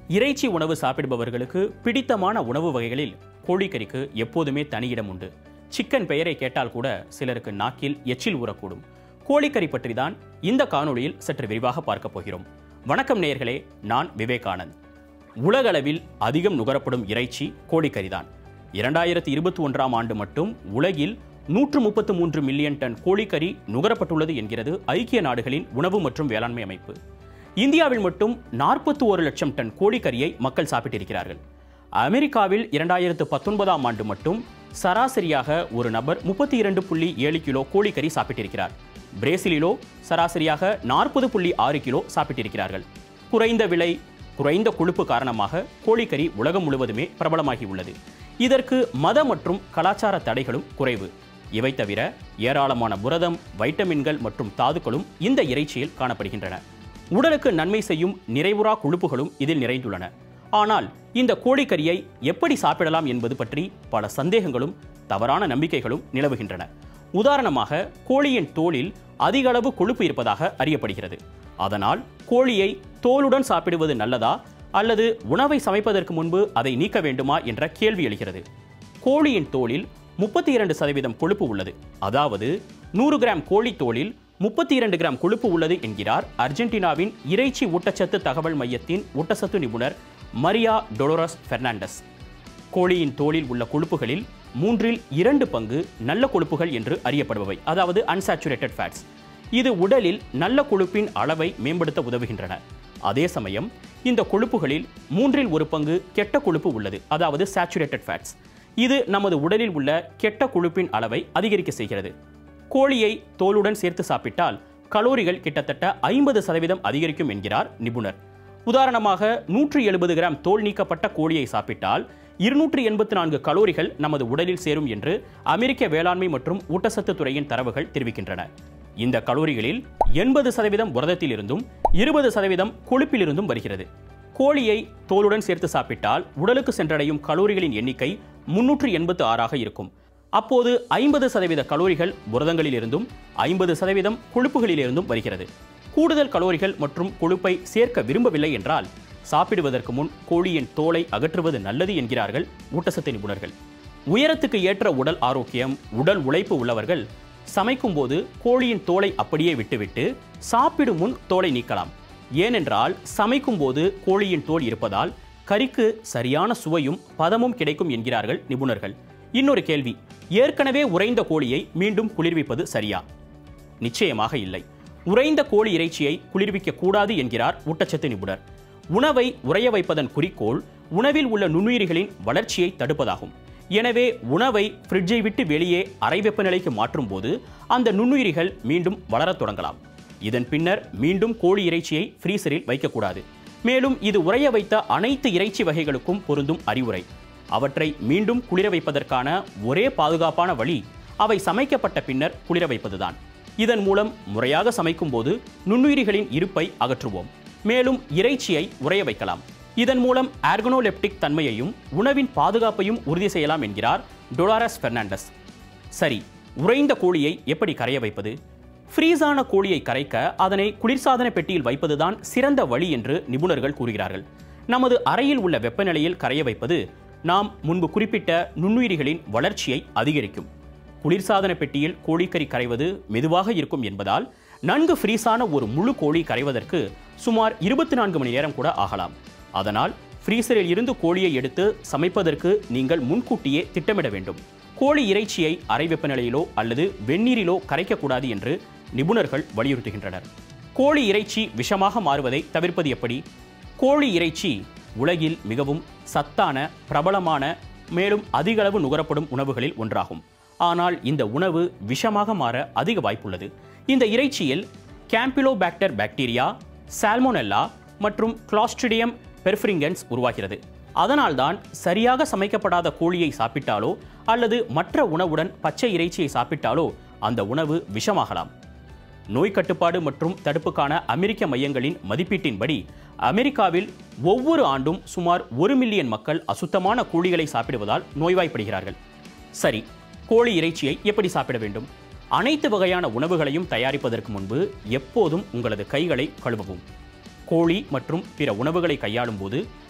இறைச்சி உணவு சாப்பிடுபவர்களுக்கு பிடித்தமான உணவு வகைகளில் கோழிக்கறிக்கு எப்போதுமே தனியிடம் உண்டு சிக்கன் பெயரை கேட்டால் கூட சிலருக்கு நாக்கில் எச்சில் ஊறக்கூடும் கோழிக்கறி பற்றி தான் இந்த காணொளியில் சற்று விரிவாக பார்க்க போகிறோம் வணக்கம் நேயர்களே நான் விவேகானந்த் உலகளவில் அதிகம் நுகரப்படும் இறைச்சி கோழிக்கறிதான் இரண்டாயிரத்தி இருபத்தி ஒன்றாம் ஆண்டு மட்டும் உலகில் நூற்று முப்பத்து மூன்று மில்லியன் டன் கோழிக்கறி நுகரப்பட்டுள்ளது என்கிறது ஐக்கிய நாடுகளின் உணவு மற்றும் வேளாண்மை அமைப்பு இந்தியாவில் மட்டும் நாற்பத்தி ஒரு லட்சம் டன் கோழிக்கறியை மக்கள் சாப்பிட்டிருக்கிறார்கள் அமெரிக்காவில் இரண்டாயிரத்து பத்தொன்பதாம் ஆண்டு மட்டும் சராசரியாக ஒரு நபர் முப்பத்தி இரண்டு புள்ளி ஏழு கிலோ கோழிக்கறி சாப்பிட்டிருக்கிறார் பிரேசிலிலோ சராசரியாக நாற்பது புள்ளி ஆறு கிலோ சாப்பிட்டிருக்கிறார்கள் குறைந்த விலை குறைந்த கொழுப்பு காரணமாக கோழிக்கறி உலகம் முழுவதுமே பிரபலமாகி உள்ளது இதற்கு மத மற்றும் கலாச்சார தடைகளும் குறைவு இவை தவிர ஏராளமான புரதம் வைட்டமின்கள் மற்றும் தாதுக்களும் இந்த இறைச்சியில் காணப்படுகின்றன உடலுக்கு நன்மை செய்யும் நிறைவுறா கொழுப்புகளும் இதில் நிறைந்துள்ளன ஆனால் இந்த கோழிக்கறியை எப்படி சாப்பிடலாம் என்பது பற்றி பல சந்தேகங்களும் தவறான நம்பிக்கைகளும் நிலவுகின்றன உதாரணமாக கோழியின் தோலில் அதிக அளவு கொழுப்பு இருப்பதாக அறியப்படுகிறது அதனால் கோழியை தோலுடன் சாப்பிடுவது நல்லதா அல்லது உணவை சமைப்பதற்கு முன்பு அதை நீக்க வேண்டுமா என்ற கேள்வி எழுகிறது கோழியின் தோலில் முப்பத்தி இரண்டு சதவீதம் கொழுப்பு உள்ளது அதாவது நூறு கிராம் கோழி தோலில் முப்பத்தி இரண்டு கிராம் கொழுப்பு உள்ளது என்கிறார் அர்ஜென்டினாவின் இறைச்சி ஊட்டச்சத்து தகவல் மையத்தின் ஊட்டச்சத்து நிபுணர் மரியா டொலோரஸ் பெர்னாண்டஸ் கோழியின் தோலில் உள்ள கொழுப்புகளில் மூன்றில் இரண்டு பங்கு நல்ல கொழுப்புகள் என்று அறியப்படுபவை அதாவது அன்சாச்சுரேட்டட் ஃபேட்ஸ் இது உடலில் நல்ல கொழுப்பின் அளவை மேம்படுத்த உதவுகின்றன அதே சமயம் இந்த கொழுப்புகளில் மூன்றில் ஒரு பங்கு கெட்ட கொழுப்பு உள்ளது அதாவது சேச்சுரேட்டட் ஃபேட்ஸ் இது நமது உடலில் உள்ள கெட்ட கொழுப்பின் அளவை அதிகரிக்க செய்கிறது கோழியை தோலுடன் சேர்த்து சாப்பிட்டால் கலோரிகள் கிட்டத்தட்ட ஐம்பது சதவீதம் அதிகரிக்கும் என்கிறார் நிபுணர் உதாரணமாக நூற்றி எழுபது கிராம் தோல் நீக்கப்பட்ட கோழியை சாப்பிட்டால் இருநூற்றி எண்பத்தி நான்கு கலோரிகள் நமது உடலில் சேரும் என்று அமெரிக்க வேளாண்மை மற்றும் ஊட்டச்சத்து துறையின் தரவுகள் தெரிவிக்கின்றன இந்த கலோரிகளில் எண்பது சதவீதம் புரதத்திலிருந்தும் இருபது சதவீதம் கொழுப்பிலிருந்தும் வருகிறது கோழியை தோலுடன் சேர்த்து சாப்பிட்டால் உடலுக்கு சென்றடையும் கலோரிகளின் எண்ணிக்கை முன்னூற்று எண்பத்து ஆறாக இருக்கும் அப்போது ஐம்பது சதவீத கலோரிகள் புரதங்களிலிருந்தும் ஐம்பது சதவீதம் கொழுப்புகளிலிருந்தும் வருகிறது கூடுதல் கலோரிகள் மற்றும் கொழுப்பை சேர்க்க விரும்பவில்லை என்றால் சாப்பிடுவதற்கு முன் கோழியின் தோலை அகற்றுவது நல்லது என்கிறார்கள் ஊட்டச்சத்து நிபுணர்கள் உயரத்துக்கு ஏற்ற உடல் ஆரோக்கியம் உடல் உழைப்பு உள்ளவர்கள் சமைக்கும் போது கோழியின் தோலை அப்படியே விட்டுவிட்டு சாப்பிடும் முன் தோலை நீக்கலாம் ஏனென்றால் சமைக்கும் போது கோழியின் தோல் இருப்பதால் கறிக்கு சரியான சுவையும் பதமும் கிடைக்கும் என்கிறார்கள் நிபுணர்கள் இன்னொரு கேள்வி ஏற்கனவே உறைந்த கோழியை மீண்டும் குளிர்விப்பது சரியா நிச்சயமாக இல்லை உறைந்த கோழி இறைச்சியை குளிர்விக்க கூடாது என்கிறார் ஊட்டச்சத்து நிபுணர் உணவை உறைய வைப்பதன் குறிக்கோள் உணவில் உள்ள நுண்ணுயிரிகளின் வளர்ச்சியை தடுப்பதாகும் எனவே உணவை ஃப்ரிட்ஜை விட்டு வெளியே அறை வெப்பநிலைக்கு மாற்றும் போது அந்த நுண்ணுயிரிகள் மீண்டும் வளரத் தொடங்கலாம் இதன் பின்னர் மீண்டும் கோழி இறைச்சியை ஃப்ரீசரில் வைக்கக்கூடாது மேலும் இது உறைய வைத்த அனைத்து இறைச்சி வகைகளுக்கும் பொருந்தும் அறிவுரை அவற்றை மீண்டும் குளிர வைப்பதற்கான ஒரே பாதுகாப்பான வழி அவை சமைக்கப்பட்ட பின்னர் குளிர வைப்பதுதான் இதன் மூலம் முறையாக சமைக்கும் போது நுண்ணுயிரிகளின் இருப்பை அகற்றுவோம் மேலும் இறைச்சியை உறைய வைக்கலாம் இதன் மூலம் ஆர்கனோலெப்டிக் தன்மையையும் உணவின் பாதுகாப்பையும் உறுதி செய்யலாம் என்கிறார் டொலாரஸ் பெர்னாண்டஸ் சரி உறைந்த கோழியை எப்படி கரைய வைப்பது ஃப்ரீஸான கோழியை கரைக்க அதனை குளிர்சாதன பெட்டியில் வைப்பதுதான் சிறந்த வழி என்று நிபுணர்கள் கூறுகிறார்கள் நமது அறையில் உள்ள வெப்பநிலையில் கரைய வைப்பது நாம் முன்பு குறிப்பிட்ட நுண்ணுயிரிகளின் வளர்ச்சியை அதிகரிக்கும் குளிர்சாதன பெட்டியில் கோழிக்கறி கரைவது மெதுவாக இருக்கும் என்பதால் நன்கு ஃப்ரீஸான ஒரு முழு கோழி கரைவதற்கு சுமார் இருபத்தி நான்கு மணி நேரம் கூட ஆகலாம் அதனால் ஃப்ரீசரில் இருந்து கோழியை எடுத்து சமைப்பதற்கு நீங்கள் முன்கூட்டியே திட்டமிட வேண்டும் கோழி இறைச்சியை அறை வெப்பநிலையிலோ அல்லது வெந்நீரிலோ கரைக்கக்கூடாது என்று நிபுணர்கள் வலியுறுத்துகின்றனர் கோழி இறைச்சி விஷமாக மாறுவதை தவிர்ப்பது எப்படி கோழி இறைச்சி உலகில் மிகவும் சத்தான பிரபலமான மேலும் அதிக அளவு நுகரப்படும் உணவுகளில் ஒன்றாகும் ஆனால் இந்த உணவு விஷமாக மாற அதிக வாய்ப்புள்ளது இந்த இறைச்சியில் கேம்பிலோபாக்டர் பாக்டீரியா சால்மோனெல்லா மற்றும் கிளாஸ்ட்ரிடியம் பெர்ஃப்ரிங்கன்ஸ் உருவாகிறது அதனால்தான் சரியாக சமைக்கப்படாத கோழியை சாப்பிட்டாலோ அல்லது மற்ற உணவுடன் பச்சை இறைச்சியை சாப்பிட்டாலோ அந்த உணவு விஷமாகலாம் நோய் கட்டுப்பாடு மற்றும் தடுப்புக்கான அமெரிக்க மையங்களின் மதிப்பீட்டின்படி அமெரிக்காவில் ஒவ்வொரு ஆண்டும் சுமார் ஒரு மில்லியன் மக்கள் அசுத்தமான கோழிகளை சாப்பிடுவதால் நோய்வாய்ப்படுகிறார்கள் சரி கோழி இறைச்சியை எப்படி சாப்பிட வேண்டும் அனைத்து வகையான உணவுகளையும் தயாரிப்பதற்கு முன்பு எப்போதும் உங்களது கைகளை கழுவவும் கோழி மற்றும் பிற உணவுகளை கையாளும் போது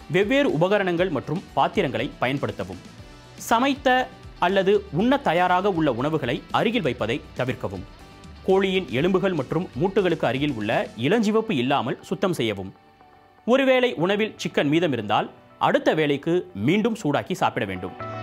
வெவ்வேறு உபகரணங்கள் மற்றும் பாத்திரங்களை பயன்படுத்தவும் சமைத்த அல்லது உண்ண தயாராக உள்ள உணவுகளை அருகில் வைப்பதை தவிர்க்கவும் கோழியின் எலும்புகள் மற்றும் மூட்டுகளுக்கு அருகில் உள்ள இளஞ்சிவப்பு இல்லாமல் சுத்தம் செய்யவும் ஒருவேளை உணவில் சிக்கன் மீதம் இருந்தால் அடுத்த வேளைக்கு மீண்டும் சூடாக்கி சாப்பிட வேண்டும்